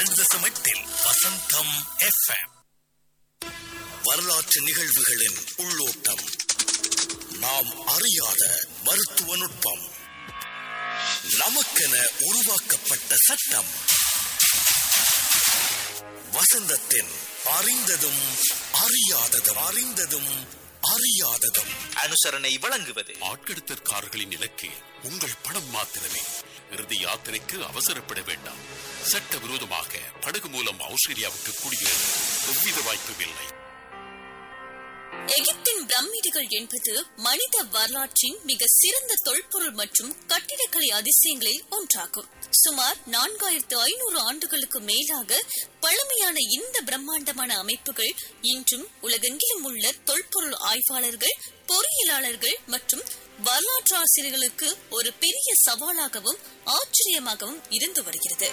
இரண்டு தசம் எட்டில் வசந்தம் எஃப்எம் வரலாற்று நிகழ்வுகளின் உள்ளோட்டம் நாம் அறியாத மருத்துவ நுட்பம் நமக்கென உருவாக்கப்பட்ட சட்டம் வசந்தத்தின் அறிந்ததும் அறியாததும் அறிந்ததும் அறியாததும் அனுசரணை வழங்குவது ஆட்கடத்தற்காரர்களின் இலக்கு உங்கள் பணம் மாத்திரமே இறுதி யாத்திரைக்கு அவசரப்பட வேண்டாம் சட்டவிரோதமாக படகு மூலம் ஆஸ்திரேலியாவுக்கு குடிகிறது எவ்வித வாய்ப்பும் இல்லை எகிப்தின் பிரமிடுகள் என்பது மனித வரலாற்றின் மிக சிறந்த தொல்பொருள் மற்றும் கட்டிடக்கலை அதிசயங்களில் ஒன்றாகும் சுமார் நான்காயிரத்து ஐநூறு ஆண்டுகளுக்கு மேலாக பழமையான இந்த பிரம்மாண்டமான அமைப்புகள் இன்றும் உலகெங்கிலும் உள்ள தொல்பொருள் ஆய்வாளர்கள் பொறியியலாளர்கள் மற்றும் வரலாற்று ஆசிரியர்களுக்கு ஒரு பெரிய சவாலாகவும் ஆச்சரியமாகவும் இருந்து வருகிறது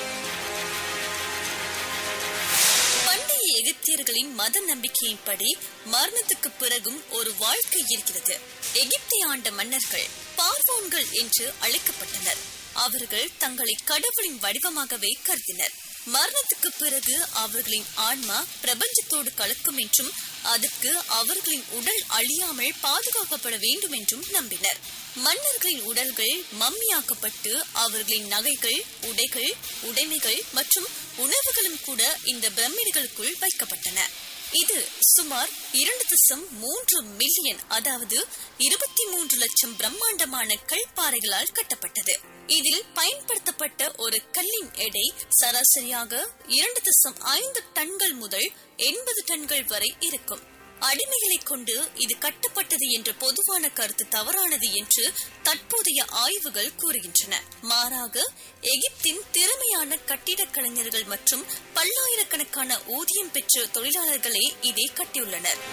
பண்டைய எகிப்தியர்களின் மத நம்பிக்கையின்படி மரணத்துக்கு பிறகும் ஒரு வாழ்க்கை இருக்கிறது எகிப்தை ஆண்ட மன்னர்கள் பார்வோன்கள் என்று அழைக்கப்பட்டனர் அவர்கள் தங்களை கடவுளின் வடிவமாகவே கருதினர் மரணத்துக்கு பிறகு அவர்களின் ஆன்மா பிரபஞ்சத்தோடு கலக்கும் என்றும் அதற்கு அவர்களின் உடல் அழியாமல் பாதுகாக்கப்பட வேண்டும் என்றும் நம்பினர் மன்னர்களின் உடல்கள் மம்மியாக்கப்பட்டு அவர்களின் நகைகள் உடைகள் உடைமைகள் மற்றும் உணவுகளும் கூட இந்த பிரமிடுகளுக்குள் வைக்கப்பட்டன இது சுமார் இரண்டு தசம் மூன்று மில்லியன் அதாவது இருபத்தி மூன்று லட்சம் பிரம்மாண்டமான கல்பாறைகளால் கட்டப்பட்டது இதில் பயன்படுத்தப்பட்ட ஒரு கல்லின் எடை சராசரியாக இரண்டு தசம் ஐந்து டன்கள் முதல் எண்பது டன்கள் வரை இருக்கும் அடிமைகளை கொண்டு இது கட்டப்பட்டது என்ற பொதுவான கருத்து தவறானது என்று தற்போதைய ஆய்வுகள் கூறுகின்றன மாறாக எகிப்தின் திறமையான கட்டிடக் கலைஞர்கள் மற்றும் பல்லாயிரக்கணக்கான ஊதியம் பெற்ற தொழிலாளர்களே இதை கட்டியுள்ளனர்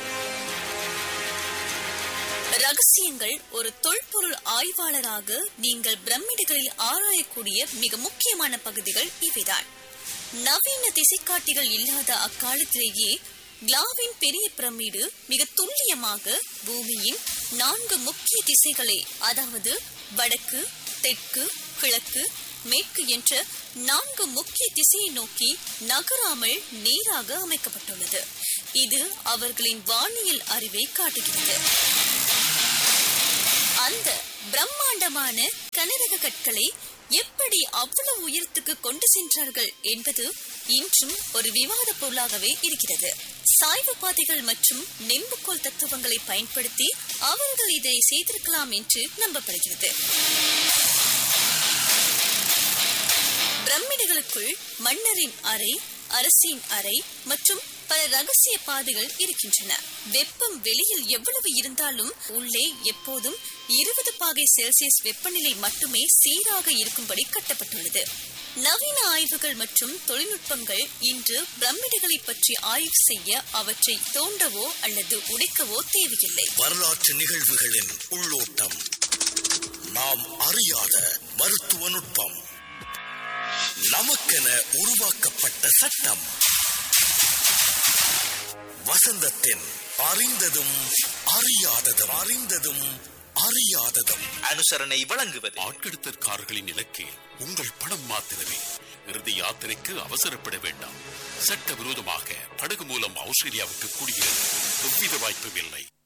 ரகசியங்கள் ஒரு தொல்பொருள் ஆய்வாளராக நீங்கள் பிரமிடுகளில் ஆராயக்கூடிய மிக முக்கியமான பகுதிகள் இவைதான் நவீன திசைக்காட்டிகள் இல்லாத அக்காலத்திலேயே கிளாவின் பெரிய பிரமிடு மிக துல்லியமாக பூமியின் நான்கு முக்கிய திசைகளை அதாவது வடக்கு தெற்கு கிழக்கு மேற்கு என்ற நான்கு முக்கிய திசையை நோக்கி நகராமல் நேராக அமைக்கப்பட்டுள்ளது இது அவர்களின் வானியல் அறிவை காட்டுகிறது அந்த பிரம்மாண்டமான கனரக கற்களை எப்படி அவ்வளவு உயரத்துக்கு கொண்டு சென்றார்கள் என்பது இன்றும் ஒரு விவாத பொருளாகவே இருக்கிறது சாய்வு பாதைகள் மற்றும் நெம்புகோல் தத்துவங்களை பயன்படுத்தி அவர்கள் இதை செய்திருக்கலாம் என்று நம்பப்படுகிறது பிரமிடுகளுக்குள் மன்னரின் அறை அரசின் அறை மற்றும் பல ரகசிய பாதைகள் இருக்கின்றன வெப்பம் வெளியில் எவ்வளவு இருந்தாலும் உள்ளே எப்போதும் இருபது பாகை செல்சியஸ் வெப்பநிலை மட்டுமே சீராக இருக்கும்படி கட்டப்பட்டுள்ளது நவீன ஆய்வுகள் மற்றும் தொழில்நுட்பங்கள் இன்று பிரமிடுகளை பற்றி ஆய்வு செய்ய அவற்றை தோண்டவோ அல்லது உடைக்கவோ தேவையில்லை வரலாற்று நிகழ்வுகளின் உள்ளோட்டம் நாம் அறியாத மருத்துவ நுட்பம் நமக்கென உருவாக்கப்பட்ட சட்டம் வசந்தத்தின் அறிந்ததும் அறியாததும் அறிந்ததும் அறியாததும் அனுசரணை வழங்குவது ஆட்கடத்தற்காரர்களின் இலக்கு உங்கள் பணம் மாத்திரமே இறுதி யாத்திரைக்கு அவசரப்பட வேண்டாம் சட்டவிரோதமாக படகு மூலம் ஆஸ்திரேலியாவுக்கு குடிகிறது எவ்வித வாய்ப்பும் இல்லை